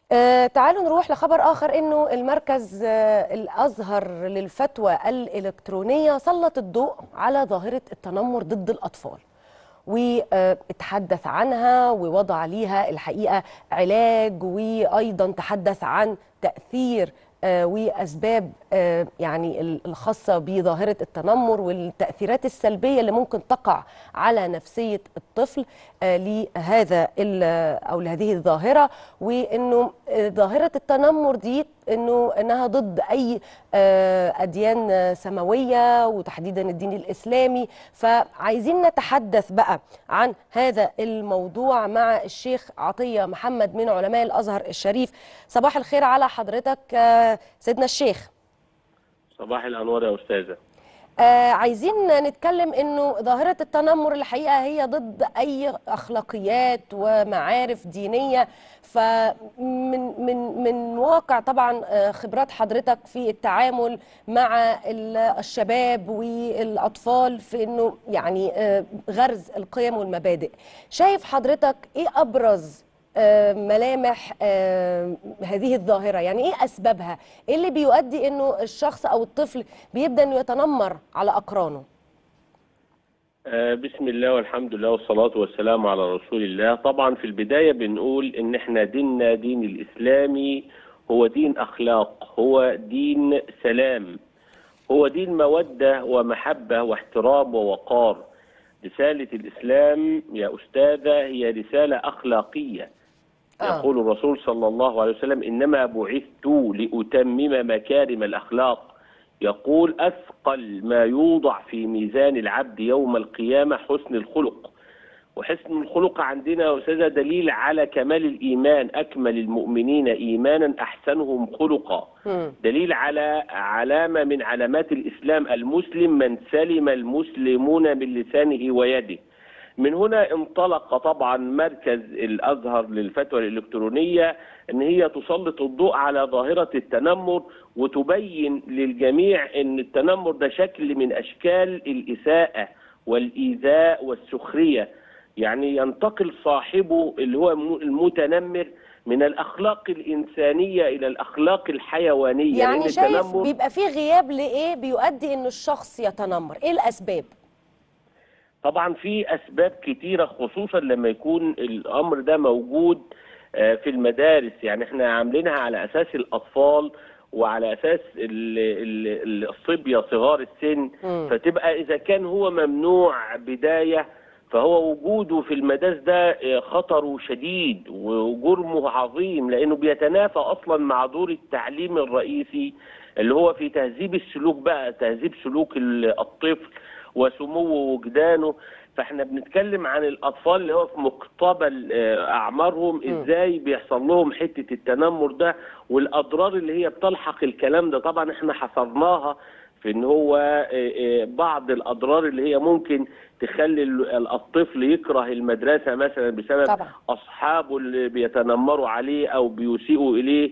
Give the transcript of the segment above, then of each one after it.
آه تعالوا نروح لخبر آخر إنه المركز آه الأزهر للفتوى الإلكترونية سلط الضوء على ظاهرة التنمر ضد الأطفال واتحدث عنها ووضع ليها الحقيقة علاج وأيضا تحدث عن تأثير آه واسباب آه يعني الخاصه بظاهره التنمر والتاثيرات السلبيه اللي ممكن تقع على نفسيه الطفل آه لهذا او لهذه الظاهره وانه ظاهره التنمر دي انه انها ضد اي اديان سماويه وتحديدا الدين الاسلامي فعايزين نتحدث بقى عن هذا الموضوع مع الشيخ عطيه محمد من علماء الازهر الشريف صباح الخير على حضرتك سيدنا الشيخ صباح الانوار يا استاذه آه عايزين نتكلم انه ظاهره التنمر الحقيقه هي ضد اي اخلاقيات ومعارف دينيه فمن من من واقع طبعا خبرات حضرتك في التعامل مع الشباب والاطفال في انه يعني غرز القيم والمبادئ شايف حضرتك ايه ابرز ملامح هذه الظاهرة يعني ايه اسبابها ايه اللي بيؤدي انه الشخص او الطفل بيبدأ انه يتنمر على اقرانه بسم الله والحمد لله والصلاة والسلام على رسول الله طبعا في البداية بنقول ان احنا ديننا دين الاسلامي هو دين اخلاق هو دين سلام هو دين مودة ومحبة واحترام ووقار رسالة الاسلام يا استاذة هي رسالة اخلاقية يقول الرسول صلى الله عليه وسلم إنما بعثت لأتمم مكارم الأخلاق يقول أثقل ما يوضع في ميزان العبد يوم القيامة حسن الخلق وحسن الخلق عندنا يا أستاذة دليل على كمال الإيمان أكمل المؤمنين إيمانا أحسنهم خلقا دليل على علامة من علامات الإسلام المسلم من سلم المسلمون من لسانه ويده من هنا انطلق طبعا مركز الازهر للفتوى الالكترونيه ان هي تسلط الضوء على ظاهره التنمر وتبين للجميع ان التنمر ده شكل من اشكال الاساءه والايذاء والسخريه يعني ينتقل صاحبه اللي هو المتنمر من الاخلاق الانسانيه الى الاخلاق الحيوانيه يعني شايف بيبقى في غياب لايه بيؤدي ان الشخص يتنمر ايه الاسباب طبعا في اسباب كتيره خصوصا لما يكون الامر ده موجود في المدارس يعني احنا عاملينها على اساس الاطفال وعلى اساس الصبيه صغار السن م. فتبقى اذا كان هو ممنوع بدايه فهو وجوده في المدارس ده خطره شديد وجرمه عظيم لانه بيتنافى اصلا مع دور التعليم الرئيسي اللي هو في تهذيب السلوك بقى تهذيب سلوك الطفل وسمو وجدانه فاحنا بنتكلم عن الاطفال اللي هو في مقتبل اعمارهم ازاي بيحصل لهم حته التنمر ده والاضرار اللي هي بتلحق الكلام ده طبعا احنا حصرناها في ان هو بعض الاضرار اللي هي ممكن تخلي الطفل يكره المدرسه مثلا بسبب طبعا. اصحابه اللي بيتنمروا عليه او بيسيئوا اليه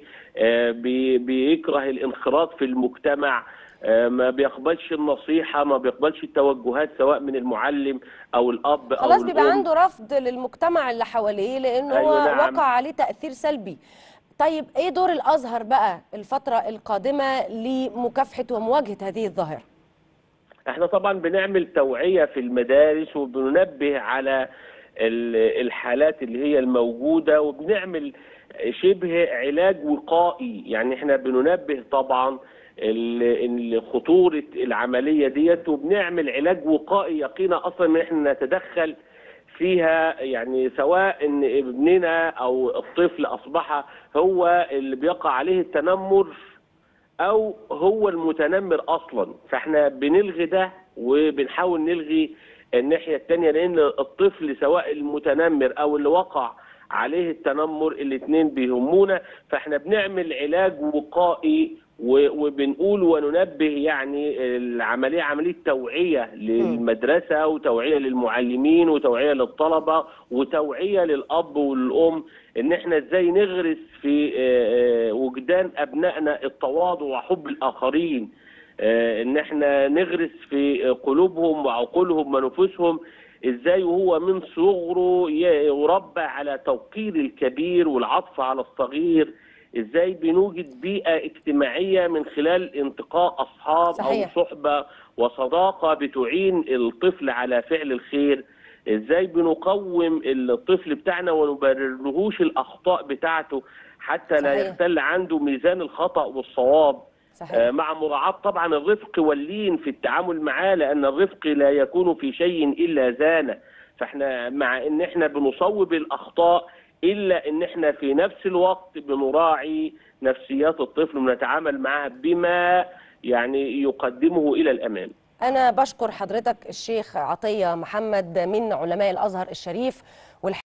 بيكره الانخراط في المجتمع ما بيقبلش النصيحة ما بيقبلش التوجهات سواء من المعلم أو الأب أو خلاص بيبقى عنده رفض للمجتمع اللي حواليه لأنه أيوة هو نعم. وقع عليه تأثير سلبي طيب إيه دور الأزهر بقى الفترة القادمة لمكافحة ومواجهة هذه الظاهرة؟ احنا طبعا بنعمل توعية في المدارس وبننبه على الحالات اللي هي الموجودة وبنعمل شبه علاج وقائي يعني احنا بننبه طبعا خطوره العمليه ديت وبنعمل علاج وقائي يقينا اصلا ان احنا نتدخل فيها يعني سواء ان ابننا او الطفل اصبح هو اللي بيقع عليه التنمر او هو المتنمر اصلا فاحنا بنلغي ده وبنحاول نلغي الناحيه الثانيه لان الطفل سواء المتنمر او اللي وقع عليه التنمر الاثنين بيهمونا فاحنا بنعمل علاج وقائي وبنقول وننبه يعني العمليه عمليه توعيه للمدرسه وتوعيه للمعلمين وتوعيه للطلبه وتوعيه للاب والام ان احنا ازاي نغرس في وجدان ابنائنا التواضع وحب الاخرين ان احنا نغرس في قلوبهم وعقولهم ونفوسهم ازاي وهو من صغره ي- يربى على توقير الكبير والعطف على الصغير ازاي بنوجد بيئه اجتماعيه من خلال انتقاء اصحاب صحيح. او صحبه وصداقه بتعين الطفل على فعل الخير ازاي بنقوم الطفل بتاعنا ونبررلهوش الاخطاء بتاعته حتى لا صحيح. يختل عنده ميزان الخطا والصواب صحيح آه، مع مراعاة طبعا الرفق واللين في التعامل معاه لأن الرفق لا يكون في شيء إلا زانه فاحنا مع ان احنا بنصوب الأخطاء إلا ان احنا في نفس الوقت بنراعي نفسيات الطفل ونتعامل معها بما يعني يقدمه إلى الأمام أنا بشكر حضرتك الشيخ عطية محمد من علماء الأزهر الشريف والح...